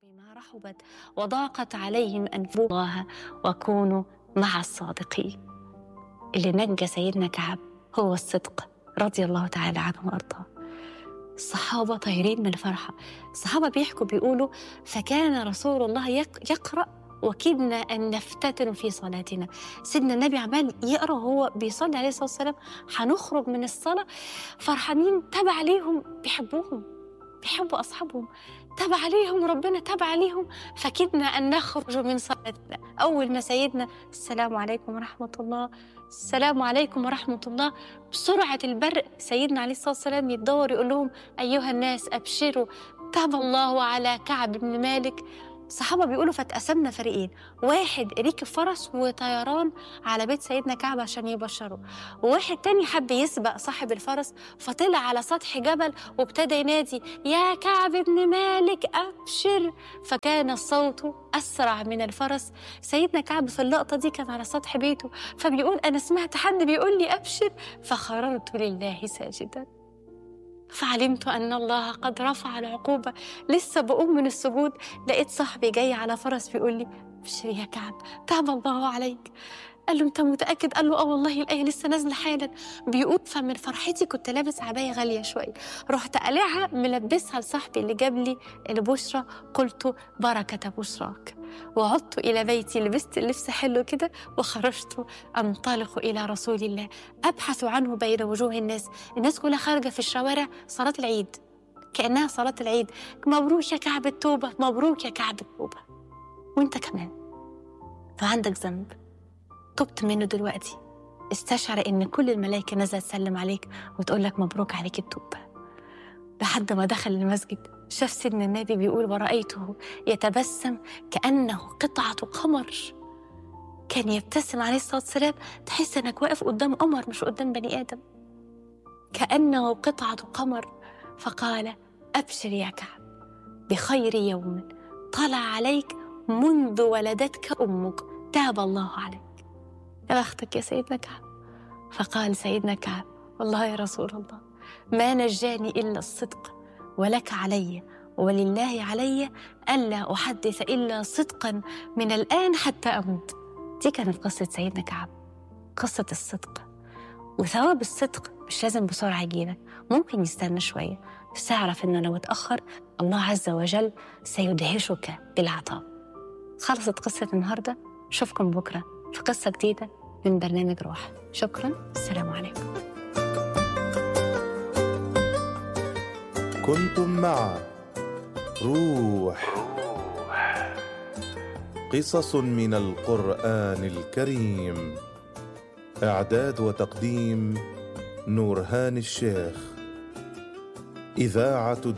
بما رحبت وضاقت عليهم أنفسهم الله وكونوا مع الصادقين اللي نجى سيدنا كعب هو الصدق رضي الله تعالى عنه وأرضاه الصحابة طايرين من الفرحة الصحابة بيحكوا بيقولوا فكان رسول الله يق- يقرأ وكدنا أن نفتتن في صلاتنا سيدنا النبي عمال يقرأ وهو بيصلي عليه الصلاة والسلام هنخرج من الصلاة فرحانين تبع عليهم بيحبوهم بيحبوا أصحابهم تبع عليهم ربنا تبع عليهم فكدنا أن نخرج من صلاتنا أول ما سيدنا السلام عليكم ورحمة الله السلام عليكم ورحمة الله بسرعة البرق سيدنا عليه الصلاة والسلام يتدور يقول لهم أيها الناس أبشروا تاب الله على كعب بن مالك الصحابة بيقولوا فاتقسمنا فريقين واحد ركب فرس وطيران على بيت سيدنا كعب عشان يبشره وواحد تاني حب يسبق صاحب الفرس فطلع على سطح جبل وابتدى ينادي يا كعب بن مالك أبشر فكان الصوت أسرع من الفرس سيدنا كعب في اللقطة دي كان على سطح بيته فبيقول أنا سمعت حد بيقول لي أبشر فخررت لله ساجدا فعلمت أن الله قد رفع العقوبة لسه بقوم من السجود لقيت صاحبي جاي على فرس بيقول لي ابشر يا كعب تاب الله عليك قال له انت متاكد قال له اه والله الايه لسه نازله حالا بيقول فمن فرحتي كنت لابس عبايه غاليه شويه رحت قلعها ملبسها لصاحبي اللي جاب لي البشرى قلت بركه بشراك وعدت الى بيتي لبست لبس حلو كده وخرجت انطلق الى رسول الله ابحث عنه بين وجوه الناس الناس كلها خارجه في الشوارع صلاه العيد كانها صلاه العيد مبروك يا كعب التوبه مبروك يا كعب التوبه وانت كمان لو عندك ذنب تبت منه دلوقتي استشعر ان كل الملائكه نازله تسلم عليك وتقول لك مبروك عليك التوبه لحد ما دخل المسجد شاف سيدنا النبي بيقول ورأيته يتبسم كأنه قطعة قمر كان يبتسم عليه الصلاة والسلام تحس انك واقف قدام قمر مش قدام بني آدم كأنه قطعة قمر فقال أبشر يا كعب بخير يوم طلع عليك منذ ولدتك أمك تاب الله عليك يا بختك يا سيدنا كعب فقال سيدنا كعب والله يا رسول الله ما نجاني إلا الصدق ولك علي ولله علي ألا أحدث إلا صدقا من الآن حتى أموت دي كانت قصة سيدنا كعب قصة الصدق وثواب الصدق مش لازم بسرعة يجيلك ممكن يستنى شوية بس اعرف إنه لو اتأخر الله عز وجل سيدهشك بالعطاء خلصت قصة النهاردة أشوفكم بكرة في قصة جديدة من برنامج روح شكرا السلام عليكم كنتم مع روح قصص من القرآن الكريم إعداد وتقديم نورهان الشيخ إذاعة